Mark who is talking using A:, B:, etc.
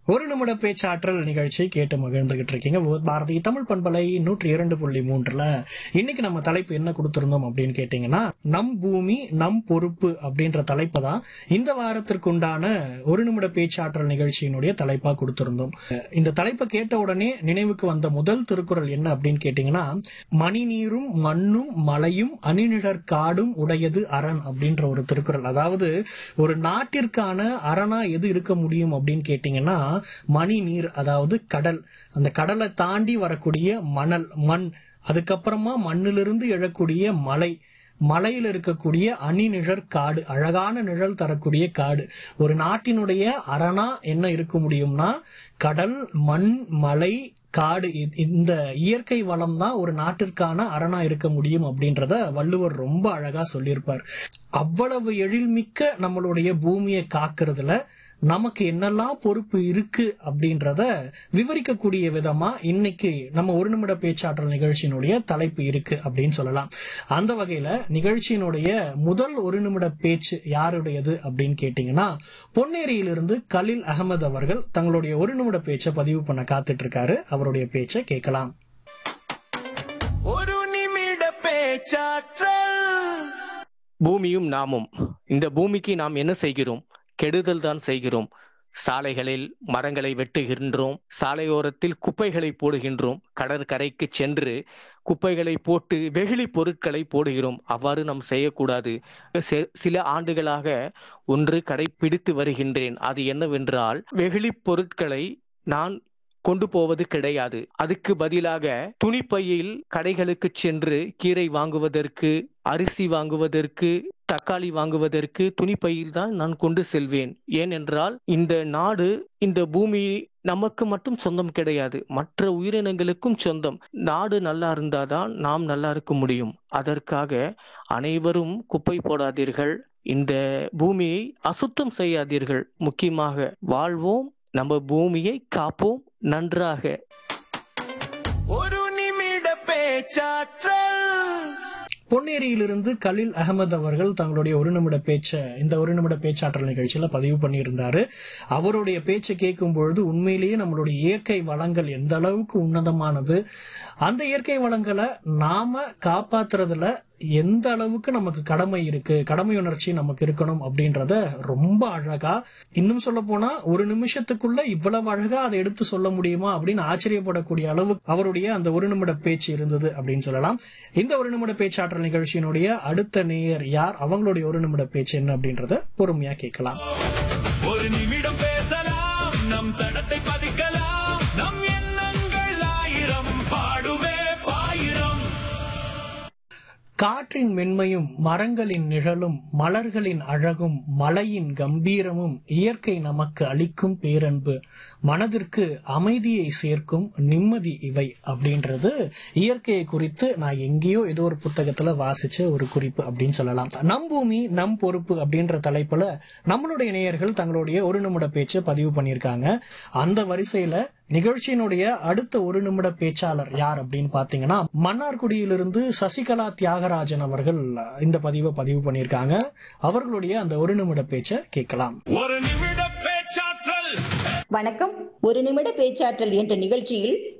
A: ஒரு நிமிட பேச்சாற்றல் நிகழ்ச்சி கேட்டு மகிழ்ந்துகிட்டு இருக்கீங்க ஓ- பாரதி தமிழ் பண்பலை நூற்றி இரண்டு புள்ளி மூன்றுல இன்னைக்கு நம்ம தலைப்பு என்ன கொடுத்திருந்தோம் அப்படின்னு கேட்டீங்கன்னா நம் பூமி நம் பொறுப்பு அப்படின்ற தலைப்பை தான் இந்த வாரத்திற்கு உண்டான ஒரு நிமிட பேச்சாற்றல் நிகழ்ச்சியினுடைய தலைப்பா கொடுத்திருந்தோம் இந்த தலைப்பை கேட்ட உடனே நினைவுக்கு வந்த முதல் திருக்குறள் என்ன அப்படின்னு கேட்டீங்கன்னா மணி நீரும் மண்ணும் மலையும் அணிநிழற் காடும் உடையது அரண் அப்படின்ற ஒரு திருக்குறள் அதாவது ஒரு நாட்டிற்கான அரணா எது இருக்க முடியும் அப்படின்னு கேட்டீங்கன்னா மணி நீர் அதாவது கடல் அந்த கடலை தாண்டி வரக்கூடிய மணல் மண் அதுக்கப்புறமா மண்ணிலிருந்து எழக்கூடிய மலை மலையில் இருக்கக்கூடிய அணி நிழற் காடு அழகான நிழல் தரக்கூடிய காடு ஒரு நாட்டினுடைய அரணா என்ன இருக்க முடியும்னா கடல் மண் மலை காடு இ- இந்த இயற்கை வளம் தான் ஒரு நாட்டிற்கான அரணா இருக்க முடியும் அப்படின்றத வள்ளுவர் ரொம்ப அழகா சொல்லியிருப்பார் அவ்வளவு எழில்மிக்க நம்மளுடைய பூமியை காக்கிறதுல நமக்கு என்னெல்லாம் பொறுப்பு இருக்கு அப்படின்றத விவரிக்கக்கூடிய விதமா இன்னைக்கு நம்ம ஒரு நிமிட பேச்சாற்றல் நிகழ்ச்சியினுடைய தலைப்பு இருக்கு அப்படின்னு சொல்லலாம் அந்த வகையில நிகழ்ச்சியினுடைய முதல் ஒரு நிமிட பேச்சு யாருடையது அப்படின்னு கேட்டீங்கன்னா பொன்னேரியிலிருந்து கலில் அகமது அவர்கள் தங்களுடைய ஒரு நிமிட பேச்சை பதிவு பண்ண காத்துட்டு இருக்காரு அவருடைய பேச்சை கேட்கலாம்
B: ஒரு நிமிட பேச்சாற்றல்
C: பூமியும் நாமும் இந்த பூமிக்கு நாம் என்ன செய்கிறோம் கெடுதல் தான் செய்கிறோம் சாலைகளில் மரங்களை வெட்டுகின்றோம் சாலையோரத்தில் குப்பைகளை போடுகின்றோம் கடற்கரைக்கு சென்று குப்பைகளை போட்டு வெகுளி பொருட்களை போடுகிறோம் அவ்வாறு நாம் செய்யக்கூடாது செ- சில ஆண்டுகளாக ஒன்று கடைபிடித்து வருகின்றேன் அது என்னவென்றால் வெகுளி பொருட்களை நான் கொண்டு போவது கிடையாது அதுக்கு பதிலாக துணிப்பையில் கடைகளுக்கு சென்று கீரை வாங்குவதற்கு அரிசி வாங்குவதற்கு தக்காளி வாங்குவதற்கு துணிப்பையில் தான் நான் கொண்டு செல்வேன் ஏனென்றால் இந்த நாடு இந்த பூமி நமக்கு மட்டும் சொந்தம் கிடையாது மற்ற உயிரினங்களுக்கும் சொந்தம் நாடு நல்லா இருந்தாதான் நாம் நல்லா இருக்க முடியும் அதற்காக அனைவரும் குப்பை போடாதீர்கள் இந்த பூமியை அசுத்தம் செய்யாதீர்கள் முக்கியமாக வாழ்வோம் நம்ம பூமியை காப்போம் நன்றாக
B: ஒரு நிமிட பேச்சாற்றல்
A: பொன்னேரியிலிருந்து கலில் அகமது அவர்கள் தங்களுடைய ஒரு நிமிட பேச்சை இந்த ஒரு நிமிட பேச்சாற்றல் நிகழ்ச்சியில பதிவு பண்ணியிருந்தாரு அவருடைய பேச்சை கேட்கும் பொழுது உண்மையிலேயே நம்மளுடைய இயற்கை வளங்கள் எந்த அளவுக்கு உன்னதமானது அந்த இயற்கை வளங்களை நாம காப்பாத்துறதுல எந்த அளவுக்கு நமக்கு கடமை இருக்கு கடமை உணர்ச்சி நமக்கு இருக்கணும் அப்படின்றத ரொம்ப அழகா இன்னும் சொல்ல போனா ஒரு நிமிஷத்துக்குள்ள இவ்வளவு அழகா அதை எடுத்து சொல்ல முடியுமா அப்படின்னு ஆச்சரியப்படக்கூடிய அளவு அவருடைய அந்த ஒரு நிமிட பேச்சு இருந்தது அப்படின்னு சொல்லலாம் இந்த ஒரு நிமிட பேச்சாற்றல் நிகழ்ச்சியினுடைய அடுத்த நேயர் யார் அவங்களுடைய ஒரு நிமிட பேச்சு என்ன அப்படின்றத பொறுமையா கேட்கலாம்
B: ஒரு நிமிடம் பேசலாம் நம் தடத்தை பதிக்கலாம் நம் எண்ணங்கள் ஆயிரம் பாடுமே பாயிரம்
A: காற்றின் மென்மையும் மரங்களின் நிழலும் மலர்களின் அழகும் மலையின் கம்பீரமும் இயற்கை நமக்கு அளிக்கும் பேரன்பு மனதிற்கு அமைதியை சேர்க்கும் நிம்மதி இவை அப்படின்றது இயற்கையை குறித்து நான் எங்கேயோ ஏதோ ஒரு புத்தகத்துல வாசிச்ச ஒரு குறிப்பு அப்படின்னு சொல்லலாம் நம் பூமி நம் பொறுப்பு அப்படின்ற தலைப்புல நம்மளுடைய நேயர்கள் தங்களுடைய ஒரு நிமிட பேச்சை பதிவு பண்ணியிருக்காங்க அந்த வரிசையில நிகழ்ச்சியினுடைய அடுத்த ஒரு நிமிட பேச்சாளர் யார் அப்படின்னு பாத்தீங்கன்னா மன்னார்குடியிலிருந்து சசிகலா தியாகராஜன் அவர்கள் இந்த பதிவை பதிவு பண்ணியிருக்காங்க அவர்களுடைய அந்த ஒரு நிமிட பேச்சை கேட்கலாம்
B: ஒரு நிமிட பேச்சாற்றல்
D: வணக்கம் ஒரு நிமிட பேச்சாற்றல் என்ற நிகழ்ச்சியில்